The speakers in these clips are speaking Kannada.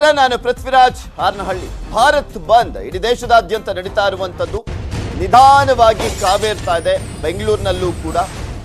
ನಮಸ್ಕಾರ ನಾನು ಪೃಥ್ವಿರಾಜ್ ಹಾರ್ನಹಳ್ಳಿ ಭಾರತ್ ಬಂದ್ ಇಡೀ ದೇಶದಾದ್ಯಂತ ನಡೀತಾ ಇರುವಂತದ್ದು ನಿಧಾನವಾಗಿ ಕಾವೇರ್ತಾ ಇದೆ ಬೆಂಗಳೂರಿನಲ್ಲೂ ಕೂಡ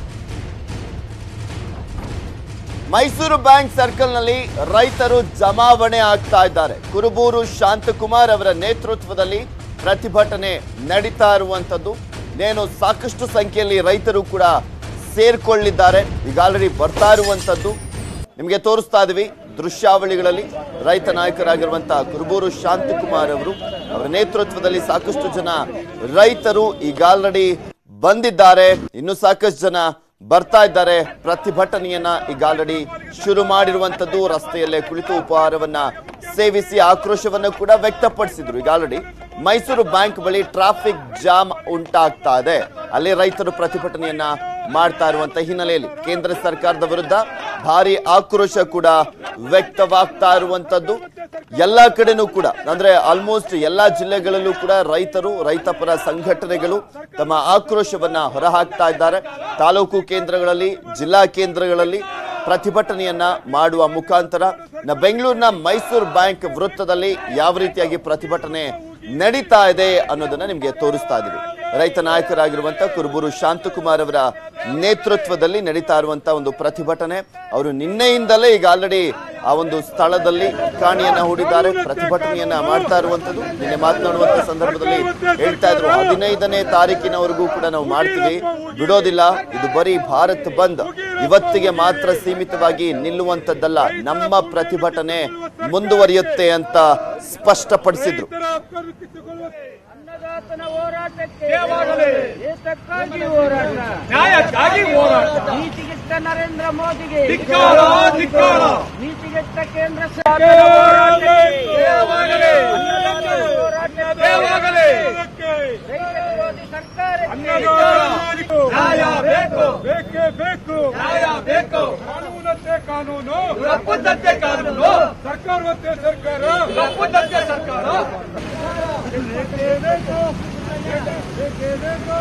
ಮೈಸೂರು ಬ್ಯಾಂಕ್ ಸರ್ಕಲ್ನಲ್ಲಿ ರೈತರು ಜಮಾವಣೆ ಆಗ್ತಾ ಇದ್ದಾರೆ ಕುರುಬೂರು ಶಾಂತಕುಮಾರ್ ಅವರ ನೇತೃತ್ವದಲ್ಲಿ ಪ್ರತಿಭಟನೆ ನಡೀತಾ ಇರುವಂತದ್ದು ನೇನು ಸಾಕಷ್ಟು ಸಂಖ್ಯೆಯಲ್ಲಿ ರೈತರು ಕೂಡ ಸೇರ್ಕೊಳ್ಳಿದ್ದಾರೆ ಈಗ ಆಲ್ರೆಡಿ ಬರ್ತಾ ಇರುವಂತದ್ದು ನಿಮಗೆ ತೋರಿಸ್ತಾ ಇದೀವಿ ದೃಶ್ಯಾವಳಿಗಳಲ್ಲಿ ರೈತ ನಾಯಕರಾಗಿರುವಂತಹ ಕುರುಬೂರು ಶಾಂತಕುಮಾರ್ ಅವರು ಅವರ ನೇತೃತ್ವದಲ್ಲಿ ಸಾಕಷ್ಟು ಜನ ರೈತರು ಈಗ ಆಲ್ರೆಡಿ ಬಂದಿದ್ದಾರೆ ಇನ್ನು ಸಾಕಷ್ಟು ಜನ ಬರ್ತಾ ಇದ್ದಾರೆ ಪ್ರತಿಭಟನೆಯನ್ನ ಈಗ ಆಲ್ರೆಡಿ ಶುರು ಮಾಡಿರುವಂತದ್ದು ರಸ್ತೆಯಲ್ಲೇ ಕುಳಿತು ಉಪಹಾರವನ್ನ ಸೇವಿಸಿ ಆಕ್ರೋಶವನ್ನು ಕೂಡ ವ್ಯಕ್ತಪಡಿಸಿದ್ರು ಈಗ ಆಲ್ರೆಡಿ ಮೈಸೂರು ಬ್ಯಾಂಕ್ ಬಳಿ ಟ್ರಾಫಿಕ್ ಜಾಮ್ ಉಂಟಾಗ್ತಾ ಇದೆ ಅಲ್ಲಿ ರೈತರು ಪ್ರತಿಭಟನೆಯನ್ನ ಮಾಡ್ತಾ ಇರುವಂತ ಹಿನ್ನೆಲೆಯಲ್ಲಿ ಕೇಂದ್ರ ಸರ್ಕಾರದ ವಿರುದ್ಧ ಭಾರಿ ಆಕ್ರೋಶ ಕೂಡ ವ್ಯಕ್ತವಾಗ್ತಾ ಇರುವಂತದ್ದು ಎಲ್ಲಾ ಕಡೆನೂ ಕೂಡ ಅಂದ್ರೆ ಆಲ್ಮೋಸ್ಟ್ ಎಲ್ಲಾ ಜಿಲ್ಲೆಗಳಲ್ಲೂ ಕೂಡ ರೈತರು ರೈತಪರ ಸಂಘಟನೆಗಳು ತಮ್ಮ ಆಕ್ರೋಶವನ್ನ ಹೊರಹಾಕ್ತಾ ಇದ್ದಾರೆ ತಾಲೂಕು ಕೇಂದ್ರಗಳಲ್ಲಿ ಜಿಲ್ಲಾ ಕೇಂದ್ರಗಳಲ್ಲಿ ಪ್ರತಿಭಟನೆಯನ್ನ ಮಾಡುವ ಮುಖಾಂತರ ನ ಬೆಂಗಳೂರಿನ ಮೈಸೂರು ಬ್ಯಾಂಕ್ ವೃತ್ತದಲ್ಲಿ ಯಾವ ರೀತಿಯಾಗಿ ಪ್ರತಿಭಟನೆ ನಡೀತಾ ಇದೆ ಅನ್ನೋದನ್ನ ನಿಮ್ಗೆ ತೋರಿಸ್ತಾ ಇದೀವಿ ರೈತ ನಾಯಕರಾಗಿರುವಂತ ಕುರುಬೂರು ಶಾಂತಕುಮಾರ್ ಅವರ ನೇತೃತ್ವದಲ್ಲಿ ನಡೀತಾ ಇರುವಂತ ಒಂದು ಪ್ರತಿಭಟನೆ ಅವರು ನಿನ್ನೆಯಿಂದಲೇ ಈಗ ಆಲ್ರೆಡಿ ಆ ಒಂದು ಸ್ಥಳದಲ್ಲಿ ಕಾಣಿಯನ್ನ ಹೂಡಿದ್ದಾರೆ ಪ್ರತಿಭಟನೆಯನ್ನ ಮಾಡ್ತಾ ಇರುವಂತದ್ದು ನಿನ್ನೆ ಮಾತನಾಡುವಂತ ಸಂದರ್ಭದಲ್ಲಿ ಹೇಳ್ತಾ ಇದ್ರು ಹದಿನೈದನೇ ತಾರೀಕಿನವರೆಗೂ ಕೂಡ ನಾವು ಮಾಡ್ತೀವಿ ಬಿಡೋದಿಲ್ಲ ಇದು ಬರೀ ಭಾರತ್ ಬಂದ್ ಇವತ್ತಿಗೆ ಮಾತ್ರ ಸೀಮಿತವಾಗಿ ನಿಲ್ಲುವಂತದ್ದಲ್ಲ ನಮ್ಮ ಪ್ರತಿಭಟನೆ ಮುಂದುವರಿಯುತ್ತೆ ಅಂತ ಸ್ಪಷ್ಟಪಡಿಸಿದ್ರು ಅನ್ನದಾತನ ಹೋರಾಟಕ್ಕೆ ಜಯವಾಗಲಿ. ಏತಕ್ಕಾಗಿ ಹೋರಾಟ ನ್ಯಾಯಕ್ಕಾಗಿ ಹೋರಾಟ ನೀತಿಗೆಟ್ಟ ನರೇಂದ್ರ ಮೋದಿಗೆ ಧಿಕ್ಕಾರ, ಧಿಕ್ಕಾರ. ನೀತಿಗೆಟ್ಟ ಕೇಂದ್ರ ಜಯವಾಗಲಿ. ಜಯವಾಗಲಿ. ಜಯವಾಗಲಿ. ರೈತ ವಿರೋಧಿ ಸರ್ಕಾರಕ್ಕೆ ನ್ಯಾಯ ಬೇಕು ಬೇಕೇ ಬೇಕು ನ್ಯಾಯ ಬೇಕು ಕಾನೂನಂತೆ ಕಾನೂನು ತಪ್ಪುದಂತೆ ಕಾನೂನು ಸರ್ಕಾರವಂತೆ ಸರ್ಕಾರ ತಪ್ಪುದಂತೆ ಸರ್ಕಾರ ಬೇಕೇ ಬೇಕು ಬೇಕೇ ಬೇಕು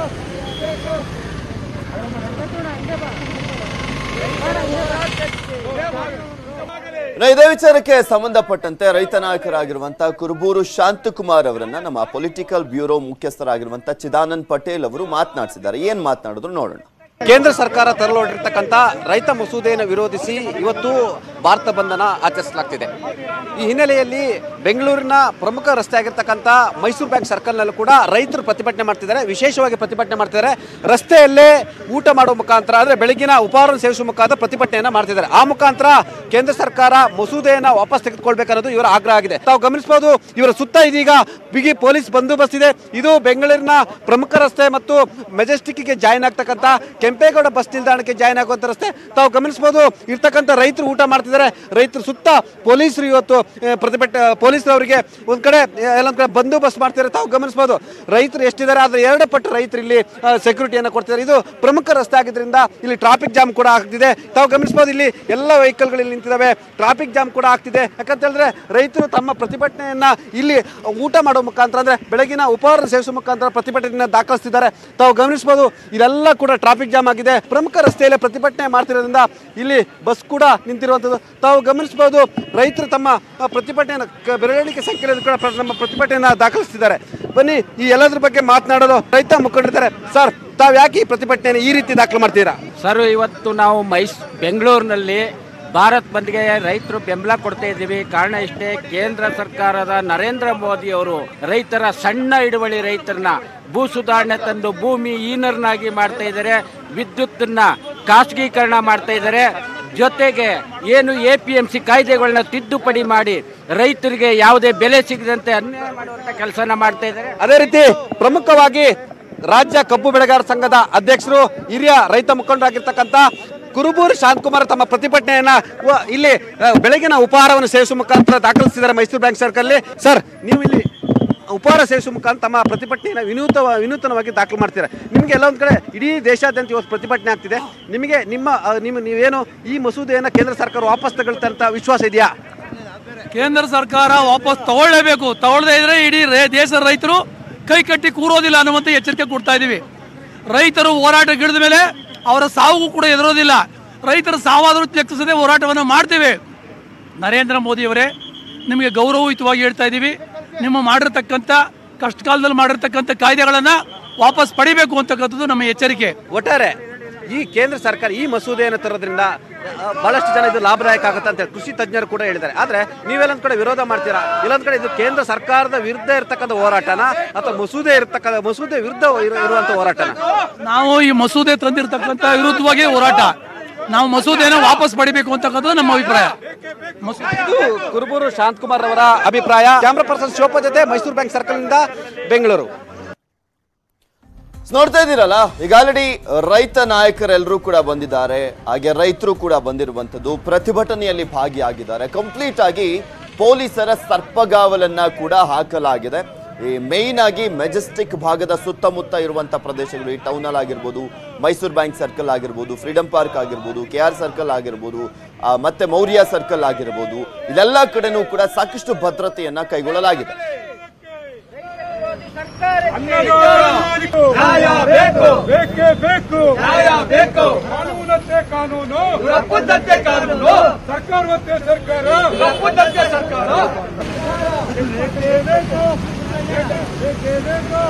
ಇನ್ನು ಇದೇ ವಿಚಾರಕ್ಕೆ ಸಂಬಂಧಪಟ್ಟಂತೆ ರೈತ ನಾಯಕರಾಗಿರುವಂತಹ ಕುರುಬೂರು ಶಾಂತಕುಮಾರ್ ಅವರನ್ನ ನಮ್ಮ ಪೊಲಿಟಿಕಲ್ ಬ್ಯೂರೋ ಮುಖ್ಯಸ್ಥರಾಗಿರುವಂತಹ ಚಿದಾನಂದ್ ಪಟೇಲ್ ಅವರು ಮಾತನಾಡಿಸಿದ್ದಾರೆ ಏನ್ ಮಾತನಾಡಿದ್ರು ನೋಡೋಣ ಕೇಂದ್ರ ಸರ್ಕಾರ ತರಲೊಡ್ಡಿರ್ತಕ್ಕಂಥ ರೈತ ಮಸೂದೆಯನ್ನು ವಿರೋಧಿಸಿ ಇವತ್ತು ಭಾರತ ಬಂಧನ ಆಚರಿಸಲಾಗ್ತಿದೆ ಈ ಹಿನ್ನೆಲೆಯಲ್ಲಿ ಬೆಂಗಳೂರಿನ ಪ್ರಮುಖ ರಸ್ತೆ ಆಗಿರ್ತಕ್ಕಂಥ ಮೈಸೂರು ಬ್ಯಾಂಕ್ ಸರ್ಕಲ್ನಲ್ಲೂ ಕೂಡ ರೈತರು ಪ್ರತಿಭಟನೆ ಮಾಡ್ತಿದ್ದಾರೆ ವಿಶೇಷವಾಗಿ ಪ್ರತಿಭಟನೆ ಮಾಡ್ತಿದ್ದಾರೆ ರಸ್ತೆಯಲ್ಲೇ ಊಟ ಮಾಡುವ ಮುಖಾಂತರ ಅಂದರೆ ಬೆಳಗಿನ ಉಪಹಾರ ಸೇವಿಸುವ ಮುಖಾಂತರ ಪ್ರತಿಭಟನೆಯನ್ನು ಮಾಡ್ತಿದ್ದಾರೆ ಆ ಮುಖಾಂತರ ಕೇಂದ್ರ ಸರ್ಕಾರ ಮಸೂದೆಯನ್ನು ವಾಪಸ್ ತೆಗೆದುಕೊಳ್ಬೇಕನ್ನೋದು ಇವರ ಆಗ್ರಹ ಆಗಿದೆ ತಾವು ಗಮನಿಸಬಹುದು ಇವರ ಸುತ್ತ ಇದೀಗ ಬಿಗಿ ಪೊಲೀಸ್ ಬಂದೋಬಸ್ತ್ ಇದೆ ಇದು ಬೆಂಗಳೂರಿನ ಪ್ರಮುಖ ರಸ್ತೆ ಮತ್ತು ಮೆಜೆಸ್ಟಿಕ್ಗೆ ಜಾಯಿನ್ ಆಗ್ತಕ್ಕಂಥ ಕೆಂಪೇಗೌಡ ಬಸ್ ನಿಲ್ದಾಣಕ್ಕೆ ಜಾಯಿನ್ ಆಗುವಂಥ ರಸ್ತೆ ತಾವು ಗಮನಿಸಬಹುದು ಇರ್ತಕ್ಕಂಥ ರೈತರು ಊಟ ಮಾಡ್ತಿದ್ದಾರೆ ರೈತರು ಸುತ್ತ ಪೊಲೀಸರು ಇವತ್ತು ಆ, ಪ್ರತಿಭಟ ಪೊಲೀಸರು ಅವರಿಗೆ ಒಂದ್ ಕಡೆ ಆ, ಎಲ್ಲೊಂದ್ ಕಡೆ ಬಂದೋಬಸ್ತ್ ಮಾಡ್ತಿದ್ದಾರೆ ತಾವು ಗಮನಿಸಬಹುದು ರೈತರು ಎಷ್ಟಿದ್ದಾರೆ ಆದ್ರೆ ಎರಡು ಪಟ್ಟು ರೈತರು ಇಲ್ಲಿ ಸೆಕ್ಯೂರಿಟಿಯನ್ನು ಕೊಡ್ತಿದ್ದಾರೆ ಇದು ಪ್ರಮುಖ ರಸ್ತೆ ಆಗಿದ್ರಿಂದ ಇಲ್ಲಿ ಟ್ರಾಫಿಕ್ ಜಾಮ್ ಕೂಡ ಆಗ್ತಿದೆ ತಾವು ಗಮನಿಸಬಹುದು ಇಲ್ಲಿ ಎಲ್ಲ ವೆಹಿಕಲ್ಗಳು ಇಲ್ಲಿ ನಿಂತಿದ್ದಾವೆ ಟ್ರಾಫಿಕ್ ಜಾಮ್ ಕೂಡ ಆಗ್ತಿದೆ ಯಾಕಂತ ಹೇಳಿದ್ರೆ ರೈತರು ತಮ್ಮ ಪ್ರತಿಭಟನೆಯನ್ನ ಇಲ್ಲಿ ಊಟ ಮಾಡೋ ಮುಖಾಂತರ ಅಂದ್ರೆ ಬೆಳಗಿನ ಉಪಹಾರ ಸೇವಿಸುವ ಮುಖಾಂತರ ಪ್ರತಿಭಟನೆಯನ್ನ ದಾಖಲಿಸ್ತಿದ್ದಾರೆ ತಾವು ಗಮನಿಸಬಹುದು ಇದೆಲ್ಲ ಕೂಡ ಟ್ರಾಫಿಕ್ ಜಾಮ್ ಆಗಿದೆ ಪ್ರಮುಖ ರಸ್ತೆಯಲ್ಲಿ ಪ್ರತಿಭಟನೆ ಮಾಡ್ತಿರೋದ್ರಿಂದ ಇಲ್ಲಿ ಬಸ್ ಕೂಡ ನಿಂತಿರುವಂಥದ್ದು ತಾವು ಗಮನಿಸಬಹುದು ರೈತರು ತಮ್ಮ ಆ, ಪ್ರತಿಭಟನೆಯನ್ನು ಕ- ಬೆರಳಿಕೆ ಸಂಖ್ಯೆಯಲ್ಲಿ ಕೂಡ ಪ್ರ- ನಮ್ಮ ಪ್ರತಿಭಟನೆಯನ್ನ ದಾಖಲಿಸ್ತಿದ್ದಾರೆ ಬನ್ನಿ ಈ ಎಲ್ಲದ್ರ ಬಗ್ಗೆ ಮಾತನಾಡೋದು ರೈತ ಮುಖಂಡರಿದ್ದಾರೆ ಸರ್ ತಾವು ಯಾಕೆ ಈ ಪ್ರತಿಭಟನೆಯನ್ನು ಈ ರೀತಿ ದಾಖಲು ಮಾಡ್ತೀರಾ ಸರ್ ಇವತ್ತು ನಾವು ಮೈಸ್ ಬೆಂಗಳೂರಿನಲ್ಲಿ ಭಾರತ್ ಬಂದ್ಗೆ ರೈತರು ಬೆಂಬಲ ಕೊಡ್ತಾ ಇದ್ದೀವಿ ಕಾರಣ ಇಷ್ಟೇ ಕೇಂದ್ರ ಸರ್ಕಾರದ ನರೇಂದ್ರ ಮೋದಿ ಅವರು ರೈತರ ಸಣ್ಣ ಹಿಡುವಳಿ ರೈತರನ್ನ ಭೂ ಸುಧಾರಣೆ ತಂದು ಭೂಮಿ ಈನರ್ನಾಗಿ ಮಾಡ್ತಾ ಇದ್ದಾರೆ ವಿದ್ಯುತ್ತನ್ನ ಖಾಸಗೀಕರಣ ಮಾಡ್ತಾ ಇದ್ದಾರೆ ಜೊತೆಗೆ ಏನು ಎ ಪಿ ಎಂ ಸಿ ಕಾಯ್ದೆಗಳನ್ನ ತಿದ್ದುಪಡಿ ಮಾಡಿ ರೈತರಿಗೆ ಯಾವುದೇ ಬೆಲೆ ಸಿಗದಂತೆ ಅನ್ಯಾಯ ಮಾಡುವಂತ ಕೆಲಸನ ಮಾಡ್ತಾ ಇದ್ದಾರೆ ಅದೇ ರೀತಿ ಪ್ರಮುಖವಾಗಿ ರಾಜ್ಯ ಕಬ್ಬು ಬೆಳೆಗಾರ ಸಂಘದ ಅಧ್ಯಕ್ಷರು ಹಿರಿಯ ರೈತ ಮುಖಂಡರಾಗಿರ್ತಕ್ಕಂಥ ಕುರುಬೂರು ಶಾಂತಕುಮಾರ್ ತಮ್ಮ ಪ್ರತಿಭಟನೆಯನ್ನ ವ- ಇಲ್ಲಿ ಆ, ಬೆಳಗಿನ ಉಪಹಾರವನ್ನು ಸೇವಿಸುವ ಮುಖಾಂತರ ದಾಖಲಿಸಿದ್ದಾರೆ ಮೈಸೂರು ಬ್ಯಾಂಕ್ ಸರ್ಕಲ್ ಸರ್ ನೀವು ಇಲ್ಲಿ ಉಪಹಾರ ಸೇವಿಸುವ ಮುಖಾಂತರ ತಮ್ಮ ಪ್ರತಿಭಟನೆಯನ್ನು ವಿನೂತ ವಿನೂತನವಾಗಿ ದಾಖಲು ಮಾಡ್ತೀರಾ ನಿಮಗೆ ಎಲ್ಲ ಒಂದು ಕಡೆ ಇಡೀ ದೇಶಾದ್ಯಂತ ಇವತ್ತು ಪ್ರತಿಭಟನೆ ಆಗ್ತಿದೆ ನಿಮಗೆ ನಿಮ್ಮ ಆ, ನಿಮ್ಮ ನೀವೇನು ಈ ಮಸೂದೆಯನ್ನು ಕೇಂದ್ರ ಸರ್ಕಾರ ವಾಪಸ್ ತಗೊಳ್ತಂತ ವಿಶ್ವಾಸ ಇದೆಯಾ ಕೇಂದ್ರ ಸರ್ಕಾರ ವಾಪಸ್ ತಗೊಳ್ಳೇಬೇಕು ತಗೊಳ್ಳದೇ ಇದ್ರೆ ಇಡೀ ರೇ ದೇಶದ ರೈತರು ಕೈ ಕಟ್ಟಿ ಕೂರೋದಿಲ್ಲ ಅನ್ನುವಂತ ಎಚ್ಚರಿಕೆ ಕೊಡ್ತಾ ಇದ್ದೀವಿ ರೈತರು ಹೋರಾಟ ಗಿಡದ ಮೇಲೆ ಅವರ ಸಾವಿಗೂ ಕೂಡ ಎದುರೋದಿಲ್ಲ ರೈತರ ಸಾವಾದರೂ ಲೆಕ್ಕಿಸದೆ ಹೋರಾಟವನ್ನು ಮಾಡ್ತೇವೆ ನರೇಂದ್ರ ಮೋದಿಯವರೇ ನಿಮಗೆ ಗೌರವಯುತವಾಗಿ ಹೇಳ್ತಾ ಇದ್ದೀವಿ ನಿಮ್ಮ ಮಾಡಿರ್ತಕ್ಕಂಥ ಕಷ್ಟ ಕಾಲದಲ್ಲಿ ಮಾಡಿರ್ತಕ್ಕಂಥ ಕಾಯ್ದೆಗಳನ್ನು ವಾಪಸ್ ಪಡಿಬೇಕು ಅಂತಕ್ಕಂಥದ್ದು ನಮ್ಮ ಎಚ್ಚರಿಕೆ ಒಟ್ಟಾರೆ ಈ ಕೇಂದ್ರ ಸರ್ಕಾರ ಈ ಮಸೂದೆಯನ್ನು ತರೋದ್ರಿಂದ ಆ, ಬಹಳಷ್ಟು ಜನ ಇದು ಲಾಭದಾಯಕ ಆಗುತ್ತೆ ಅಂತ ಹೇಳಿ ಕೃಷಿ ತಜ್ಞರು ಕೂಡ ಹೇಳಿದ್ದಾರೆ ಆದ್ರೆ ನೀವೆಲ್ಲೊಂದ್ ಕಡೆ ವಿರೋಧ ಮಾಡ್ತೀರಾ ಇಲ್ಲೊಂದ್ ಕಡೆ ಇದು ಕೇಂದ್ರ ಸರ್ಕಾರದ ವಿರುದ್ಧ ಇರ್ತಕ್ಕಂಥ ಹೋರಾಟನ ಅಥವಾ ಮಸೂದೆ ಇರ್ತಕ್ಕಂಥ ಮಸೂದೆ ವಿರುದ್ಧ ಇರು- ಇರುವಂತ ಹೋರಾಟನ ನಾವು ಈ ಮಸೂದೆ ತಂದಿರತಕ್ಕಂಥ ವಿರುದ್ಧವಾಗಿ ಹೋರಾಟ ನಾವು ಮಸೂದೆನ ವಾಪಸ್ ಪಡಿಬೇಕು ಅಂತಕ್ಕಂಥದ್ದು ನಮ್ಮ ಅಭಿಪ್ರಾಯ ಮಸೂದೆ ಇದು ಕುರುಬೂರು ಶಾಂತಕುಮಾರ್ ಅವರ ಅಭಿಪ್ರಾಯ ಕ್ಯಾಮ್ರಾ ಪರ್ಸನ್ ಶೋಪ ಜೊತೆ ಮೈಸೂರು ಬ್ಯಾಂಕ್ ಸರ್ಕಲ್ ಇಂದ ಬೆಂಗಳೂರು ನೋಡ್ತಾ ಇದ್ದೀರಲ್ಲ ಈಗ ಆಲ್ರೆಡಿ ರೈತ ನಾಯಕರೆಲ್ಲರೂ ಕೂಡ ಬಂದಿದ್ದಾರೆ ಹಾಗೆ ರೈತರು ಕೂಡ ಬಂದಿರುವಂತದ್ದು ಪ್ರತಿಭಟನೆಯಲ್ಲಿ ಭಾಗಿಯಾಗಿದ್ದಾರೆ ಕಂಪ್ಲೀಟ್ ಆಗಿ ಪೊಲೀಸರ ಸರ್ಪಗಾವಲನ್ನ ಕೂಡ ಹಾಕಲಾಗಿದೆ ಈ ಮೇಯ್ನ್ ಆಗಿ ಮೆಜೆಸ್ಟಿಕ್ ಭಾಗದ ಸುತ್ತಮುತ್ತ ಇರುವಂತ ಪ್ರದೇಶಗಳು ಈ ಟೌನ್ ಅಲ್ಲಿ ಆಗಿರ್ಬೋದು ಮೈಸೂರು ಬ್ಯಾಂಕ್ ಸರ್ಕಲ್ ಆಗಿರ್ಬೋದು ಫ್ರೀಡಂ ಪಾರ್ಕ್ ಆಗಿರ್ಬೋದು ಕೆ ಆರ್ ಸರ್ಕಲ್ ಆಗಿರ್ಬೋದು ಆ, ಮತ್ತೆ ಮೌರ್ಯ ಸರ್ಕಲ್ ಆಗಿರ್ಬೋದು ಇದೆಲ್ಲ ಕಡೆನೂ ಕೂಡ ಸಾಕಷ್ಟು ಭದ್ರತೆಯನ್ನ ಕೈಗೊಳ್ಳಲಾಗಿದೆ ಅನ್ನದಾತನಿಗೂ ನ್ಯಾಯ ಬೇಕು ಬೇಕೇ ಬೇಕು ನ್ಯಾಯ ಬೇಕು ಕಾನೂನಂತೆ ಕಾನೂನು ತಪ್ಪದಂತೆ ಕಾನೂನು ಸರ್ಕಾರವಂತೆ ಸರ್ಕಾರ ತಪ್ಪದಂತೆ ಸರ್ಕಾರ ಬೇಕೇ ಬೇಕು ಬೇಕೇ ಬೇಕು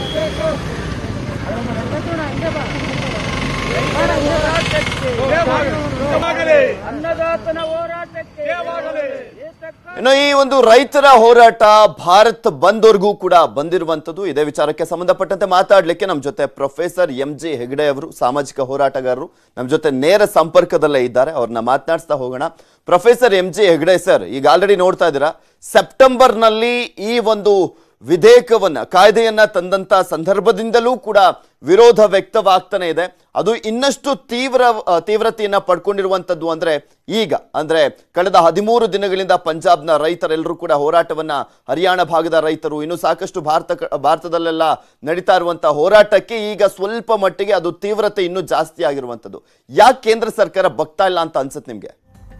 ದೇವಾಗಲಿ ಅನ್ನದಾತನ ಹೋರಾಟಕ್ಕೆ ದೇವಾಗಲಿ ಇನ್ನು ಈ ಒಂದು ರೈತರ ಹೋರಾಟ ಭಾರತ್ ಬಂದ್ವರೆಗೂ ಕೂಡ ಬಂದಿರುವಂತದ್ದು ಇದೇ ವಿಚಾರಕ್ಕೆ ಸಂಬಂಧಪಟ್ಟಂತೆ ಮಾತಾಡ್ಲಿಕ್ಕೆ ನಮ್ಮ ಜೊತೆ ಪ್ರೊಫೆಸರ್ ಎಂ ಜಿ ಹೆಗಡೆ ಅವರು ಸಾಮಾಜಿಕ ಹೋರಾಟಗಾರರು ನಮ್ಮ ಜೊತೆ ನೇರ ಸಂಪರ್ಕದಲ್ಲೇ ಇದ್ದಾರೆ ಅವ್ರನ್ನ ಮಾತನಾಡಿಸ್ತಾ ಹೋಗೋಣ professor M G Hegde sir ಈಗ ಆಲ್ರೆಡಿ ನೋಡ್ತಾ ಇದ್ದೀರಾ ಸೆಪ್ಟೆಂಬರ್ನಲ್ಲಿ ಈ ಒಂದು ವಿಧೇಯಕವನ್ನ ಕಾಯ್ದೆಯನ್ನ ತಂದಂತ ಸಂದರ್ಭದಿಂದಲೂ ಕೂಡ ವಿರೋಧ ವ್ಯಕ್ತವಾಗ್ತಾನೆ ಇದೆ ಅದು ಇನ್ನಷ್ಟು ತೀವ್ರ ಆ, ತೀವ್ರತೆಯನ್ನ ಪಡ್ಕೊಂಡಿರುವಂತದ್ದು ಅಂದ್ರೆ ಈಗ ಅಂದ್ರೆ ಕಳೆದ ಹದಿಮೂರು ದಿನಗಳಿಂದ ಪಂಜಾಬ್ನ ರೈತರೆಲ್ಲರೂ ಕೂಡ ಹೋರಾಟವನ್ನ ಹರಿಯಾಣ ಭಾಗದ ರೈತರು ಇನ್ನು ಸಾಕಷ್ಟು ಭಾರತ ಕ- ಭಾರತದಲ್ಲೆಲ್ಲ ನಡೀತಾ ಇರುವಂತಹ ಹೋರಾಟಕ್ಕೆ ಈಗ ಸ್ವಲ್ಪ ಮಟ್ಟಿಗೆ ಅದು ತೀವ್ರತೆ ಇನ್ನೂ ಜಾಸ್ತಿ ಆಗಿರುವಂತದ್ದು ಯಾಕೆ ಕೇಂದ್ರ ಸರ್ಕಾರ ಬಗ್ತಾ ಇಲ್ಲ ಅಂತ ಅನ್ಸುತ್ತೆ ನಿಮ್ಗೆ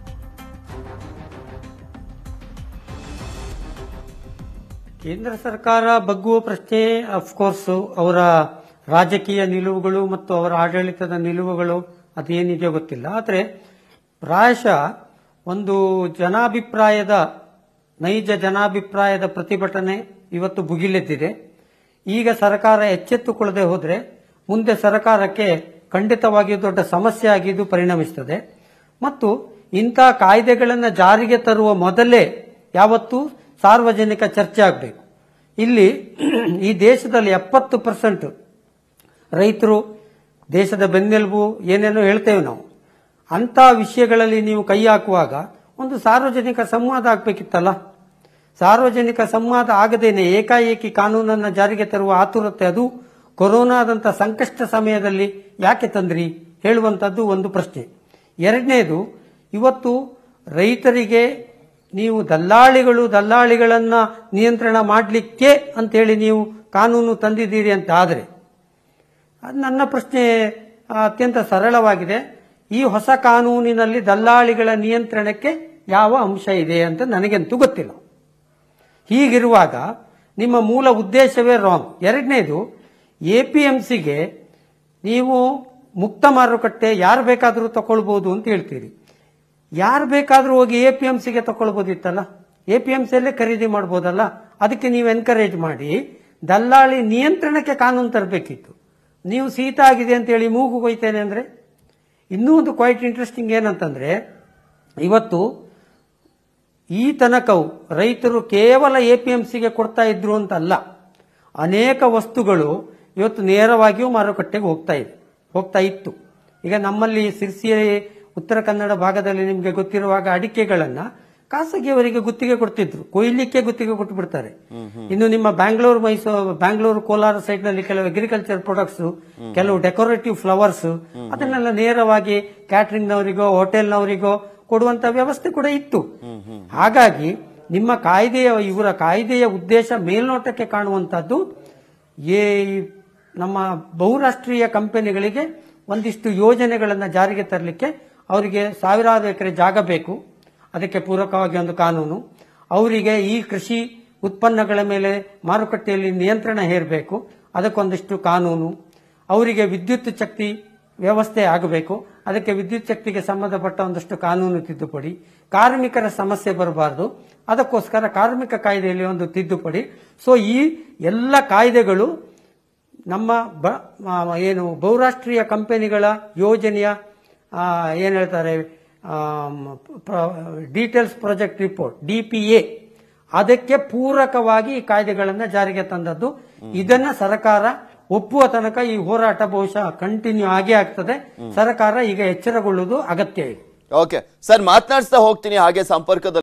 ಕೇಂದ್ರ ಸರ್ಕಾರ ಬಗ್ಗುವ ಪ್ರಶ್ನೆ ಅಫ್ಕೋರ್ಸ್ ಅವರ ರಾಜಕೀಯ ನಿಲುವುಗಳು ಮತ್ತು ಅವರ ಆಡಳಿತದ ನಿಲುವುಗಳು ಅದೇನಿದೆಯೋ ಗೊತ್ತಿಲ್ಲ ಆದರೆ ಪ್ರಾಯಶಃ ಒಂದು ಜನಾಭಿಪ್ರಾಯದ ನೈಜ ಜನಾಭಿಪ್ರಾಯದ ಪ್ರತಿಭಟನೆ ಇವತ್ತು ಭುಗಿಲೆದ್ದಿದೆ ಈಗ ಸರ್ಕಾರ ಎಚ್ಚೆತ್ತುಕೊಳ್ಳದೆ ಹೋದರೆ ಮುಂದೆ ಸರ್ಕಾರಕ್ಕೆ ಖಂಡಿತವಾಗಿಯೂ ದೊಡ್ಡ ಸಮಸ್ಯೆ ಆಗಿದ್ದು ಪರಿಣಮಿಸುತ್ತದೆ ಮತ್ತು ಇಂಥ ಕಾಯ್ದೆಗಳನ್ನು ಜಾರಿಗೆ ತರುವ ಮೊದಲೇ ಯಾವತ್ತೂ ಸಾರ್ವಜನಿಕ ಚರ್ಚೆ ಆಗಬೇಕು ಇಲ್ಲಿ ಈ ದೇಶದಲ್ಲಿ ಎಪ್ಪತ್ತು ಪರ್ಸೆಂಟ್ ರೈತರು ದೇಶದ ಬೆನ್ನೆಲುಬು ಏನೇನೋ ಹೇಳ್ತೇವೆ ನಾವು ಅಂಥ ವಿಷಯಗಳಲ್ಲಿ ನೀವು ಕೈ ಹಾಕುವಾಗ ಒಂದು ಸಾರ್ವಜನಿಕ ಸಂವಾದ ಆಗಬೇಕಿತ್ತಲ್ಲ ಸಾರ್ವಜನಿಕ ಸಂವಾದ ಆಗದೇನೆ ಏಕಾಏಕಿ ಕಾನೂನನ್ನು ಜಾರಿಗೆ ತರುವ ಆತುರತೆ ಅದು ಕೊರೋನಾದಂಥ ಸಂಕಷ್ಟ ಸಮಯದಲ್ಲಿ ಯಾಕೆ ತಂದ್ರಿ ಹೇಳುವಂಥದ್ದು ಒಂದು ಪ್ರಶ್ನೆ ಎರಡನೇದು ಇವತ್ತು ರೈತರಿಗೆ ನೀವು ದಲ್ಲಾಳಿಗಳು ದಲ್ಲಾಳಿಗಳನ್ನ ನಿಯಂತ್ರಣ ಮಾಡಲಿಕ್ಕೆ ಅಂತೇಳಿ ನೀವು ಕಾನೂನು ತಂದಿದ್ದೀರಿ ಅಂತ ಆದರೆ ಅದು ನನ್ನ ಪ್ರಶ್ನೆ ಆ, ಅತ್ಯಂತ ಸರಳವಾಗಿದೆ ಈ ಹೊಸ ಕಾನೂನಿನಲ್ಲಿ ದಲ್ಲಾಳಿಗಳ ನಿಯಂತ್ರಣಕ್ಕೆ ಯಾವ ಅಂಶ ಇದೆ ಅಂತ ನನಗಂತೂ ಗೊತ್ತಿಲ್ಲ ಹೀಗಿರುವಾಗ ನಿಮ್ಮ ಮೂಲ ಉದ್ದೇಶವೇ ರಾಂಗ್ ಎರಡನೇದು ಎ ಪಿ ಎಂ ಸಿಗೆ ನೀವು ಮುಕ್ತ ಮಾರುಕಟ್ಟೆ ಯಾರು ಬೇಕಾದರೂ ತಗೊಳ್ಬೋದು ಅಂತ ಹೇಳ್ತೀರಿ ಯಾರು ಬೇಕಾದರೂ ಹೋಗಿ ಎ ಪಿ ಎಂ ಸಿಗೆ ತಗೊಳ್ಬೋದಿತ್ತಲ್ಲ ಎ ಪಿ ಎಂ ಸಿಯಲ್ಲೇ ಖರೀದಿ ಮಾಡ್ಬೋದಲ್ಲ ಅದಕ್ಕೆ ನೀವು ಎನ್ಕರೇಜ್ ಮಾಡಿ ದಲ್ಲಾಳಿ ನಿಯಂತ್ರಣಕ್ಕೆ ಕಾನೂನು ತರಬೇಕಿತ್ತು ನೀವು ಶೀತ ಆಗಿದೆ ಅಂತೇಳಿ ಮೂಗು ಕೊಯ್ತೇನೆ ಅಂದರೆ ಇನ್ನೂ ಒಂದು ಕ್ವೈಟ್ ಇಂಟ್ರೆಸ್ಟಿಂಗ್ ಏನಂತಂದ್ರೆ ಇವತ್ತು ಈ ತನಕವು ರೈತರು ಕೇವಲ ಎ ಪಿ ಎಂ ಸಿಗೆ ಕೊಡ್ತಾ ಇದ್ರು ಅಂತ ಅಲ್ಲ ಅನೇಕ ವಸ್ತುಗಳು ಇವತ್ತು ನೇರವಾಗಿಯೂ ಮಾರುಕಟ್ಟೆಗೆ ಹೋಗ್ತಾ ಇದೆ ಹೋಗ್ತಾ ಇತ್ತು ಈಗ ನಮ್ಮಲ್ಲಿ ಸಿರ್ಸಿ ಉತ್ತರ ಕನ್ನಡ ಭಾಗದಲ್ಲಿ ನಿಮಗೆ ಗೊತ್ತಿರುವಾಗ ಅಡಿಕೆಗಳನ್ನ ಖಾಸಗಿಯವರಿಗೆ ಗುತ್ತಿಗೆ ಕೊಡ್ತಿದ್ರು ಕೊಯ್ಲಿಕ್ಕೆ ಗುತ್ತಿಗೆ ಕೊಟ್ಟು ಬಿಡ್ತಾರೆ ಇನ್ನು ನಿಮ್ಮ ಬ್ಯಾಂಗ್ಳೂರು ಮೈಸೂರು ಬ್ಯಾಂಗ್ಳೂರು ಕೋಲಾರ ಸೈಡ್ ನಲ್ಲಿ ಕೆಲವು ಅಗ್ರಿಕಲ್ಚರ್ ಪ್ರಾಡಕ್ಟ್ಸ್ ಕೆಲವು ಡೆಕೋರೇಟಿವ್ ಫ್ಲವರ್ಸ್ ಅದನ್ನೆಲ್ಲ ನೇರವಾಗಿ ಕ್ಯಾಟರಿಂಗ್ ನವರಿಗೋ ಹೋಟೆಲ್ನವರಿಗೋ ಕೊಡುವಂತ ವ್ಯವಸ್ಥೆ ಕೂಡ ಇತ್ತು ಹಾಗಾಗಿ ನಿಮ್ಮ ಕಾಯ್ದೆಯ ಇವರ ಕಾಯ್ದೆಯ ಉದ್ದೇಶ ಮೇಲ್ನೋಟಕ್ಕೆ ಕಾಣುವಂತದ್ದು ಈ ನಮ್ಮ ಬಹುರಾಷ್ಟ್ರೀಯ ಕಂಪನಿಗಳಿಗೆ ಒಂದಿಷ್ಟು ಯೋಜನೆಗಳನ್ನು ಜಾರಿಗೆ ತರಲಿಕ್ಕೆ ಅವರಿಗೆ ಸಾವಿರಾರು ಎಕರೆ ಜಾಗ ಬೇಕು ಅದಕ್ಕೆ ಪೂರಕವಾಗಿ ಒಂದು ಕಾನೂನು ಅವರಿಗೆ ಈ ಕೃಷಿ ಉತ್ಪನ್ನಗಳ ಮೇಲೆ ಮಾರುಕಟ್ಟೆಯಲ್ಲಿ ನಿಯಂತ್ರಣ ಹೇರಬೇಕು ಅದಕ್ಕೊಂದಿಷ್ಟು ಕಾನೂನು ಅವರಿಗೆ ವಿದ್ಯುತ್ ಶಕ್ತಿ ವ್ಯವಸ್ಥೆ ಆಗಬೇಕು ಅದಕ್ಕೆ ವಿದ್ಯುತ್ ಶಕ್ತಿಗೆ ಸಂಬಂಧಪಟ್ಟ ಒಂದಷ್ಟು ಕಾನೂನು ತಿದ್ದುಪಡಿ ಕಾರ್ಮಿಕರ ಸಮಸ್ಯೆ ಬರಬಾರದು ಅದಕ್ಕೋಸ್ಕರ ಕಾರ್ಮಿಕ ಕಾಯ್ದೆಯಲ್ಲಿ ಒಂದು ತಿದ್ದುಪಡಿ ಸೊ ಈ ಎಲ್ಲ ಕಾಯ್ದೆಗಳು ನಮ್ಮ ಬ ಆ, ಏನು ಬಹುರಾಷ್ಟ್ರೀಯ ಕಂಪನಿಗಳ ಯೋಜನೆಯ ಆ, ಏನ್ ಹೇಳ್ತಾರೆ ಡೀಟೇಲ್ಸ್ ಪ್ರಾಜೆಕ್ಟ್ ರಿಪೋರ್ಟ್ ಡಿಪಿಎ ಅದಕ್ಕೆ ಪೂರಕವಾಗಿ ಈ ಕಾಯ್ದೆಗಳನ್ನು ಜಾರಿಗೆ ತಂದದ್ದು ಇದನ್ನ ಸರ್ಕಾರ ಒಪ್ಪುವ ತನಕ ಈ ಹೋರಾಟ ಬಹುಶಃ ಕಂಟಿನ್ಯೂ ಆಗೇ ಆಗ್ತದೆ ಸರ್ಕಾರ ಈಗ ಎಚ್ಚರಗೊಳ್ಳುವುದು ಅಗತ್ಯ ಇದೆ ಓಕೆ ಸರ್ ಮಾತನಾಡಿಸ್ತಾ ಹೋಗ್ತೀನಿ ಹಾಗೆ ಸಂಪರ್ಕದಲ್ಲಿ